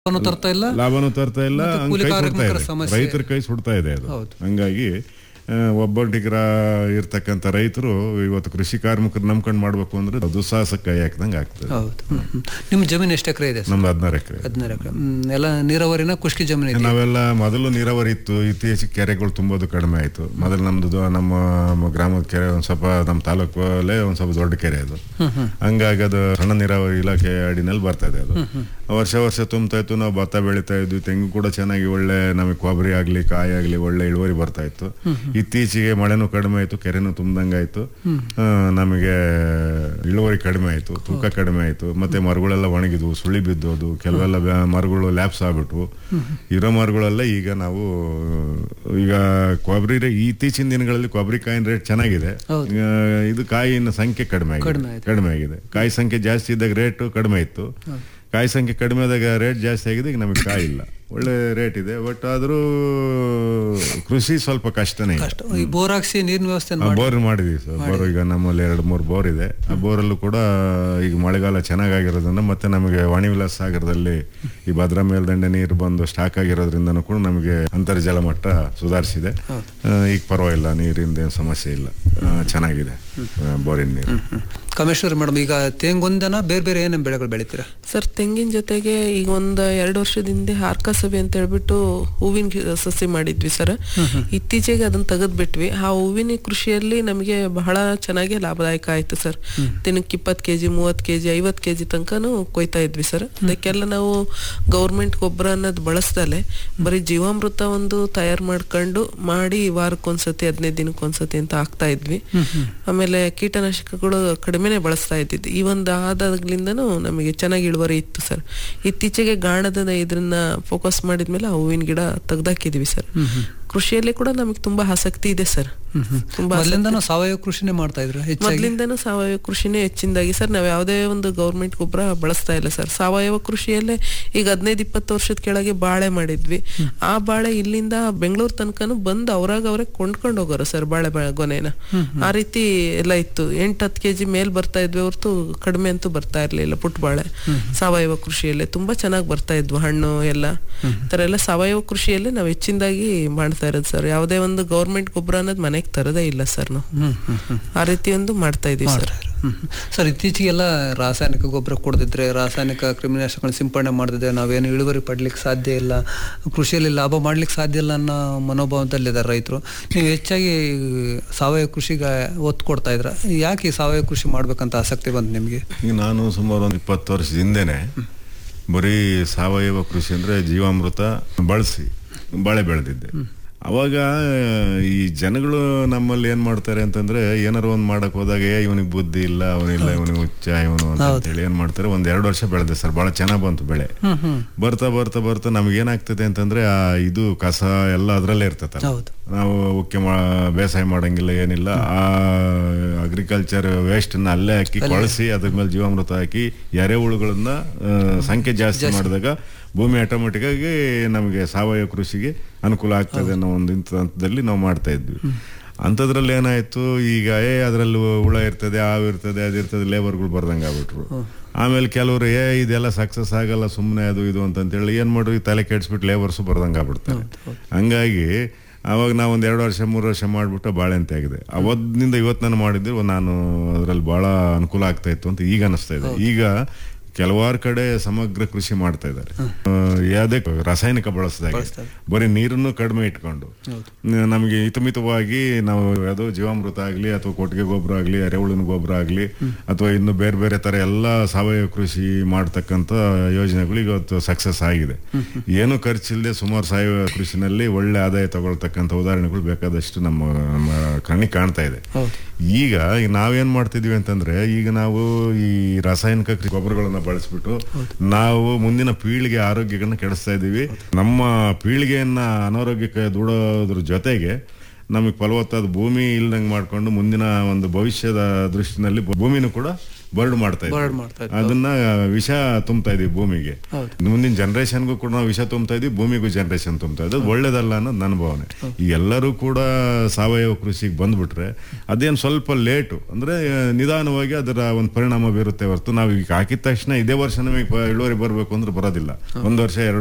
ಲಾಭನೂ ತರ್ತಾ ಇಲ್ಲ ಲಾಭನೂ ತರ್ತಾ ಇಲ್ಲ ಮತ್ತೆ ಹಂಗ್ ಕೂಲಿ ಕೈ ಸುಡ್ತಾ ಕಾರ್ಮಿಕರ ಇದೆ ಸಮಸ್ಯೆ. ರೈತರ ಕೈ ಸುಡ್ತಾ ಇದೆ ಅದು ಹೌದು. ಹಂಗಾಗಿ ಆ, ಒಬ್ಬೊಟ್ಟಿಗರ ಇರ್ತಕ್ಕಂಥ ರೈತರು ಇವತ್ತು ಕೃಷಿ ಕಾರ್ಮಿಕರು ನಂಬ್ಕೊಂಡು ಮಾಡ್ಬೇಕು ಅಂದ್ರೆ ದುಸ್ಸಾಹಸಕ್ಕೆ ಕೈ ಹಾಕ್ದಂಗೆ ಆಗ್ತದೆ ಹೌದು ಹ್ಮ್, ಹ್ಮ್. ನಿಮ್ಮ ಜಮೀನು ಎಷ್ಟು ಎಕರೆ ಇದೆ ಸರ್ ನಮ್ದು ಹದಿನಾರು ಎಕರೆ ಹದಿನಾರು ಎಕರೆ ಹ್ಮ್, ಎಲ್ಲ ನೀರಾವರಿನ ಖುಷ್ಕಿ ಜಮೀನು ಇದೆ ನಾವೆಲ್ಲ ಮೊದಲು ನೀರಾವರಿ ಇತ್ತು ಇತ್ತೀಚೆಗೆ ಕೆರೆಗಳು ತುಂಬೋದು ಕಡಿಮೆ ಆಯ್ತು ಮೊದಲು ನಮ್ದು ದೊ- ನಮ್ಮ ಗ್ರಾಮದ ಕೆರೆ ಒಂದ್ ಸ್ವಲ್ಪ ನಮ್ಮ ತಾಲೂಕಲ್ಲೇ ಒಂದ್ ಸ್ವಲ್ಪ ದೊಡ್ಡ ಕೆರೆ ಅದು ಹಂಗಾಗಿ ಅದು ಸಣ್ಣ ನೀರಾವರಿ ಇಲಾಖೆ ಅಡಿನಲ್ಲಿ ಬರ್ತಾ ಇದೆ ಅದು ವರ್ಷ ವರ್ಷ ತುಂಬ್ತಾ ಇತ್ತು ನಾವು ಭತ್ತ ಬೆಳಿತಾ ಇದ್ವಿ ತೆಂಗು ಕೂಡ ಚೆನ್ನಾಗಿ ಒಳ್ಳೆ ನಮಗೆ ಕೊಬ್ಬರಿ ಆಗ್ಲಿ ಕಾಯಿ ಆಗ್ಲಿ ಒಳ್ಳೆ ಇಳುವರಿ ಬರ್ತಾ ಇತ್ತು ಇತ್ತೀಚೆಗೆ ಮಳೆನೂ ಕಡಿಮೆ ಆಯ್ತು ಕೆರೆನೂ ತುಂಬ್ದಂಗಾಯ್ತು ಆ, ನಮಗೆ ಇಳುವರಿ ಕಡಿಮೆ ಆಯ್ತು ತೂಕ ಕಡಿಮೆ ಆಯ್ತು ಮತ್ತೆ ಮರಗಳೆಲ್ಲ ಒಣಗಿದ್ವು ಸುಳಿ ಬಿದ್ದೋದು ಕೆಲವೆಲ್ಲ ಬ್ಯಾ- ಮರಗಳು ಲ್ಯಾಪ್ಸ್ ಆಗ್ಬಿಟ್ವು ಇರೋ ಮರಗಳೆಲ್ಲ ಈಗ ನಾವು ಈಗ ಕೊಬ್ಬರಿ ರೇ- ಇತ್ತೀಚಿನ ದಿನಗಳಲ್ಲಿ ಕೊಬ್ಬರಿ ಕಾಯಿನ ರೇಟ್ ಚೆನ್ನಾಗಿದೆ ಈಗ ಇದು ಕಾಯಿನ ಸಂಖ್ಯೆ ಕಡಿಮೆ ಕಡಿಮೆ ಆಗಿದೆ ಆಯ್ತು. ಕಡಿಮೆ ಆಗಿದೆ ಕಾಯಿ ಸಂಖ್ಯೆ ಜಾಸ್ತಿ ಇದ್ದಾಗ ರೇಟ್ ಕಡಿಮೆ ಇತ್ತು ಕಾಯಿ ಸಂಖ್ಯೆ ಕಡಿಮೆ ಆದಾಗ ರೇಟ್ ಜಾಸ್ತಿ ಆಗಿದೆ ಈಗ ನಮಗೆ ಕಾಯಿ ಇಲ್ಲ ಒಳ್ಳೆ ರೇಟ್ ಇದೆ ಬಟ್ ಆದ್ರೂ ಕೃಷಿ ಸ್ವಲ್ಪ ಕಷ್ಟನೇ ಇದೆ ಕಷ್ಟ ಈ ಬೋರ್ ಹಾಕ್ಸಿ ನೀರಿನ ವ್ಯವಸ್ಥೆ ಆ, ಬೋರ್ ಮಾಡಿದೀವಿ ಸರ್ ಬೋರ್ ಈಗ ನಮ್ಮಲ್ಲಿ ಎರಡು ಮೂರು ಬೋರ್ ಇದೆ ಆ ಬೋರಲ್ಲೂ ಕೂಡ ಈಗ ಮಳೆಗಾಲ ಚೆನ್ನಾಗಿರೋದ್ರಿಂದ ಮತ್ತೆ ನಮಗೆ ವಾಣಿವಿಲಾಸ ಸಾಗರದಲ್ಲಿ ಈ ಭದ್ರಾ ಮೇಲ್ದಂಡೆ ನೀರು ಬಂದು ಸ್ಟಾಕ್ ಆಗಿರೋದ್ರಿಂದನೂ ಕೂಡ ನಮಗೆ ಅಂತರ್ಜಲ ಮಟ್ಟ ಸುಧಾರಿಸಿದೆ ಆ, ಈಗ ಪರವಾಗಿಲ್ಲ ನೀರಿಂದ ಏನು ಸಮಸ್ಯೆ ಇಲ್ಲ ಆ, ಚೆನ್ನಾಗಿದೆ ಆ, ಬೋರಿನ ನೀರು ಕಮೇಶ್ವರಿ ಮೇಡಮ್ ಈಗ ತೇಂಗೊಂದನ ಬೇರೆ ಬೇರೆ ಏನೇನು ಬೆಳೆಗಳು ಬೆಳಿತೀರಾ ಸರ್ ತೆಂಗಿನ ಜೊತೆಗೆ ಈಗ ಒಂದು ಎರಡು ವರ್ಷದ ಹಿಂದೆ ಹಾರ್ಕ ಸಭೆ ಅಂತ ಹೇಳ್ಬಿಟ್ಟು ಹೂವಿನ ಗಿ- ಸಸಿ ಮಾಡಿದ್ವಿ ಸರ್ ಇತ್ತೀಚೆಗೆ ಅದನ್ನ ತೆಗೆದ್ಬಿಟ್ವಿ ಆ ಹೂವಿನ ಕೃಷಿಯಲ್ಲಿ ನಮಗೆ ಬಹಳ ಚೆನ್ನಾಗಿ ಲಾಭದಾಯಕ ಆಯ್ತು ಸರ್ ದಿನಕ್ಕೆ ಇಪ್ಪತ್ತು ಕೆಜಿ ಮೂವತ್ತು ಕೆಜಿ ಐವತ್ತು ಕೆಜಿ ತನಕನೂ ಕೊಯ್ತಾ ಇದ್ವಿ ಸರ್ ಅದಕ್ಕೆಲ್ಲ ನಾವು ಗೌರ್ಮೆಂಟ್ ಗೊಬ್ಬರ ಅನ್ನೋದು ಬಳಸ್ದಲೆ ಬರೀ ಜೀವಾಮೃತ ಒಂದು ತಯಾರು ಮಾಡ್ಕೊಂಡು ಮಾಡಿ ವಾರಕ್ಕೊಂದ್ಸತಿ ಹದಿನೈದು ದಿನಕ್ಕೊಂದ್ಸತಿ ಅಂತ ಹಾಕ್ತಾ ಇದ್ವಿ ಆಮೇಲೆ ಕೀಟನಾಶಕಗಳು ಕಡಿಮೆನೆ ಬಳಸ್ತಾ ಇದ್ದಿದ್ದು ಈ ಒಂದು ಆದಾಗ್ಲಿಂದನೂ ನಮಗೆ ಚೆನ್ನಾಗಿ ಇಳುವರಿ ಇತ್ತು ಸರ್ ಇತ್ತೀಚೆಗೆ ಗಾಣದ ಇದನ್ನ ಫೋಕಸ್ ಮಾಡಿದ್ಮೇಲೆ ಆ ಹೂವಿನ ಗಿಡ ತೆಗ್ದಾಕಿದೀವಿ ಸರ್ ಕೃಷಿಯಲ್ಲಿ ಕೂಡ ನಮಗೆ ತುಂಬಾ ಆಸಕ್ತಿ ಇದೆ ಸರ್ ತುಂಬಾ ಮೊದಲಿಂದನೂ ಸಾವಯವ ಕೃಷಿನೇ ಮಾಡ್ತಾ ಇದ್ರು ಹೆಚ್ಚಾಗಿ ಮೊದಲಿಂದನೂ ಸಾವಯವ ಕೃಷಿನೇ ಹೆಚ್ಚಿನದಾಗಿ ಸರ್ ನಾವು ಯಾವುದೇ ಒಂದು ಗೌರ್ಮೆಂಟ್ ಗೊಬ್ಬರ ಬಳಸ್ತಾ ಇಲ್ಲ ಸರ್ ಸಾವಯವ ಕೃಷಿಯಲ್ಲೇ ಈಗ ಹದಿನೈದು ಇಪ್ಪತ್ತು ವರ್ಷದ ಕೆಳಗೆ ಬಾಳೆ ಮಾಡಿದ್ವಿ ಆ ಬಾಳೆ ಇಲ್ಲಿಂದ ಬೆಂಗಳೂರು ತನಕನು ಬಂದು ಅವ್ರಾಗ ಅವ್ರೆ ಕೊಂಡ್ಕೊಂಡು ಹೋಗೋರು ಸರ್ ಬಾಳೆ ಬ- ಗೊನೆನ ಆ ರೀತಿ ಎಲ್ಲ ಇತ್ತು ಎಂಟು ಹತ್ತು ಕೆಜಿ ಮೇಲ್ ಬರ್ತಾ ಇದ್ವಿ ಹೊರತು ಕಡಿಮೆ ಅಂತೂ ಬರ್ತಾ ಇರ್ಲಿಲ್ಲ ಪುಟ್ಟ ಬಾಳೆ ಸಾವಯವ ಕೃಷಿಯಲ್ಲೇ ತುಂಬಾ ಚೆನ್ನಾಗಿ ಬರ್ತಾ ಇದ್ವು ಹಣ್ಣು ಎಲ್ಲ ಈ ತರ ಎಲ್ಲ ಸಾವಯವ ಕೃಷಿಯಲ್ಲೇ ನಾವು ಹೆಚ್ಚಿನದಾಗಿ ಮಾಡ್ತಾ ಇರೋದು ಸರ್ ಯಾವುದೇ ಒಂದು ಗೌರ್ಮೆಂಟ್ ಗೊಬ್ಬರ ಅನ್ನೋದು ಮನೆಗೆ ತರದೇ ಇಲ್ಲ ಸರ್ ನಾವು ಹ್ಮ್ ಹ್ಮ್ ಹ್ಮ್ ಆ ರೀತಿ ಒಂದು ಮಾಡ್ತಾ ಇದೀವಿ ಸರ್ ಹ್ಮ್ ಹ್ಮ್. ಸರ್ ಇತ್ತೀಚೆಗೆಲ್ಲ ರಾಸಾಯನಿಕ ಗೊಬ್ಬರ ಕೊಡದಿದ್ರೆ ರಾಸಾಯನಿಕ ಕ್ರಿಮಿನಾಶಕಗಳನ್ನ ಸಿಂಪಡಣೆ ಮಾಡದಿದ್ರೆ ನಾವೇನು ಇಳುವರಿ ಪಡ್ಲಿಕ್ಕೆ ಸಾಧ್ಯ ಇಲ್ಲ ಕೃಷಿಯಲ್ಲಿ ಲಾಭ ಮಾಡ್ಲಿಕ್ಕೆ ಸಾಧ್ಯ ಇಲ್ಲ ಅನ್ನೋ ಮನೋಭಾವದಲ್ಲಿದ್ದಾರೆ ರೈತರು ನೀವು ಹೆಚ್ಚಾಗಿ ಸಾವಯವ ಕೃಷಿಗೆ ಒತ್ತು ಕೊಡ್ತಾ ಇದ್ರ ಯಾಕೆ ಈ ಸಾವಯವ ಕೃಷಿ ಮಾಡ್ಬೇಕಂತ ಆಸಕ್ತಿ ಬಂತು ನಿಮಗೆ ಈಗ ನಾನು ಸುಮಾರು ಒಂದು ಇಪ್ಪತ್ತು ವರ್ಷದ ಹಿಂದೆನೆ ಬರೀ ಸಾವಯವ ಕೃಷಿ ಅಂದ್ರೆ ಜೀವಾಮೃತ ಬಳಸಿ ಬಾಳೆ ಬೆಳೆದಿದ್ದೆ ಅವಾಗ ಈ ಜನಗಳು ನಮ್ಮಲ್ಲಿ ಏನ್ ಮಾಡ್ತಾರೆ ಅಂತಂದ್ರೆ ಏನಾರು ಒಂದ್ ಮಾಡಕ್ ಹೋದಾಗ ಏ ಇವನಿಗೆ ಬುದ್ಧಿ ಇಲ್ಲ ಅವನಿಲ್ಲ ಇವನಿಗೆ ಹುಚ್ಚ ಇವನು ಅಂತ ಹೇಳಿ ಏನ್ ಮಾಡ್ತಾರೆ ಒಂದ್ ಎರಡು ವರ್ಷ ಬೆಳೆದೆ ಸರ್ ಬಹಳ ಚೆನ್ನಾಗ್ ಬಂತು ಬೆಳೆ ಹ್ಮ್ ಹ್ಮ್ ಬರ್ತಾ ಬರ್ತಾ ಬರ್ತಾ ನಮ್ಗೆ ಏನಾಗ್ತದೆ ಅಂತಂದ್ರೆ ಆ ಇದು ಕಸ ಎಲ್ಲ ಅದ್ರಲ್ಲೇ ಇರ್ತೈತಲ್ಲ ಹೌದು ನಾವು ಉಕ್ಕೆ ಮಾ ಬೇಸಾಯ ಮಾಡಂಗಿಲ್ಲ ಏನಿಲ್ಲ ಆ ಅಗ್ರಿಕಲ್ಚರ್ ವೇಸ್ಟ್ ನ ಅಲ್ಲೇ ಹಾಕಿ ಕೊಳಸಿ ಅದ್ರ ಮೇಲೆ ಜೀವಾಮೃತ ಹಾಕಿ ಎರೆಹುಳುಗಳನ್ನ ಆ, ಸಂಖ್ಯೆ ಜಾಸ್ತಿ ಮಾಡಿದಾಗ ಭೂಮಿ ಆಟೋಮೆಟಿಕ್ ಆಗಿ ನಮಗೆ ಸಾವಯವ ಕೃಷಿಗೆ ಅನುಕೂಲ ಆಗ್ತದೆ ಅನ್ನೋ ಒಂದು ಇಂಥ ಹಂತದಲ್ಲಿ ನಾವು ಮಾಡ್ತಾ ಇದ್ವಿ ಅಂಥದ್ರಲ್ಲಿ ಏನಾಯ್ತು ಈಗ ಏ ಅದರಲ್ಲಿ ಹುಳ ಇರ್ತದೆ ಹಾವು ಇರ್ತದೆ ಅದಿರ್ತದೆ ಲೇಬರ್ಗಳು ಬರ್ದಂಗೆ ಆಗ್ಬಿಟ್ರು ಆಮೇಲೆ ಕೆಲವರು ಏ ಇದೆಲ್ಲ ಸಕ್ಸಸ್ ಆಗಲ್ಲ ಸುಮ್ಮನೆ ಅದು ಇದು ಅಂತಂತೇಳಿ ಏನ್ ಮಾಡ್ರು ಈ ತಲೆ ಕೆಡಿಸ್ಬಿಟ್ಟು ಲೇಬರ್ಸ್ ಬರ್ದಂಗೆ ಆಗ್ಬಿಡ್ತಾರೆ ಹಂಗಾಗಿ ಅವಾಗ ನಾವು ಒಂದು ಎರಡು ವರ್ಷ ಮೂರು ವರ್ಷ ಮಾಡಿಬಿಟ್ಟು ಬಾಳೆ ಅಂತ ಆಗಿದೆ ಅವತ್ತಿನಿಂದ ಇವತ್ತು ನಾನು ಮಾಡಿದ್ರೆ ನಾನು ಅದರಲ್ಲಿ ಬಹಳ ಅನುಕೂಲ ಆಗ್ತಾ ಇತ್ತು ಅಂತ ಈಗ ಅನಿಸ್ತಾ ಇದೆ ಈಗ ಕೆಲವಾರು ಕಡೆ ಸಮಗ್ರ ಕೃಷಿ ಮಾಡ್ತಾ ಇದ್ದಾರೆ ಆ, ಯಾವುದೇ ರಾಸಾಯನಿಕ ಬಳಸದಾಗೆ ಬರೀ ನೀರನ್ನು ಕಡಿಮೆ ಇಟ್ಕೊಂಡು ನ- ನಮಗೆ ಹಿತಮಿತವಾಗಿ ನಾವು ಯಾವುದೋ ಜೀವಾಮೃತ ಆಗಲಿ ಅಥವಾ ಕೊಟ್ಟಿಗೆ ಗೊಬ್ಬರ ಆಗಲಿ ಎರೆಹುಳಿನ ಗೊಬ್ಬರ ಆಗಲಿ ಅಥವಾ ಇನ್ನು ಬೇರೆ ಬೇರೆ ತರ ಎಲ್ಲ ಸಾವಯವ ಕೃಷಿ ಮಾಡ್ತಕ್ಕಂಥ ಯೋಜನೆಗಳು ಇವತ್ತು ಸಕ್ಸಸ್ ಆಗಿದೆ ಏನು ಖರ್ಚಿಲ್ಲದೆ ಸುಮಾರು ಸಾವಯವ ಕೃಷಿನಲ್ಲಿ ಒಳ್ಳೆ ಆದಾಯ ತಗೊಳ್ತಕ್ಕಂಥ ಉದಾಹರಣೆಗಳು ಬೇಕಾದಷ್ಟು ನಮ್ಮ ನಮ್ಮ ಕಣ್ಣಿಗೆ ಕಾಣ್ತಾ ಇದೆ ಈಗ ನಾವೇನ್ ಮಾಡ್ತಿದೀವಿ ಅಂತಂದ್ರೆ ಈಗ ನಾವು ಈ ರಾಸಾಯನಿಕ ಕೃಷಿ ಗೊಬ್ಬರಗಳನ್ನ ಬಳಸ್ಬಿಟ್ಟು ನಾವು ಮುಂದಿನ ಪೀಳಿಗೆ ಆರೋಗ್ಯಗಳನ್ನ ಕೆಡಿಸ್ತಾ ಇದೀವಿ ನಮ್ಮ ಪೀಳಿಗೆಯನ್ನ ಅನಾರೋಗ್ಯಕ್ಕೆ ದೂಡೋದ್ರ ಜೊತೆಗೆ ನಮಗೆ ಫಲವತ್ತಾದ ಭೂಮಿ ಇಲ್ದಂಗೆ ಮಾಡ್ಕೊಂಡು ಮುಂದಿನ ಒಂದು ಭವಿಷ್ಯದ ದೃಷ್ಟಿನಲ್ಲಿ ಭೂಮಿನೂ ಕೂಡ ಬರ್ಡ್ ಮಾಡ್ತಾ ಬರ್ಡ್ ಇದ್ವಿ ಮಾಡ್ತಾ ಇದ್ವಿ. ಅದನ್ನ ವಿಷ ತುಂಬ್ತಾ ಇದೀವಿ ಭೂಮಿಗೆ ಹೌದು. ಮುಂದಿನ ಜನರೇಷನ್ಗೂ ಕೂಡ ನಾವು ವಿಷ ತುಂಬ್ತಾ ಇದೀವಿ ಭೂಮಿಗೂ ಜನರೇಷನ್ ತುಂಬ್ತಾ ಇದ್ದು ಒಳ್ಳೇದಲ್ಲ ಅನ್ನೋದು ನನ್ನ ಭಾವನೆ ಈ ಎಲ್ಲರೂ ಕೂಡ ಸಾವಯವ ಕೃಷಿಗೆ ಬಂದ್ಬಿಟ್ರೆ ಅದೇನು ಸ್ವಲ್ಪ ಲೇಟು ಅಂದ್ರೆ ಆ, ನಿಧಾನವಾಗಿ ಅದರ ಒಂದು ಪರಿಣಾಮ ಬೀರುತ್ತೆ ಹೊರತು ನಾವು ಈಗ ಹಾಕಿದ ತಕ್ಷಣ ಇದೇ ವರ್ಷ ನಮಗೆ ಪ- ಇಳುವರಿ ಬರಬೇಕು ಅಂದ್ರೆ ಬರೋದಿಲ್ಲ ಒಂದು ವರ್ಷ ಎರಡು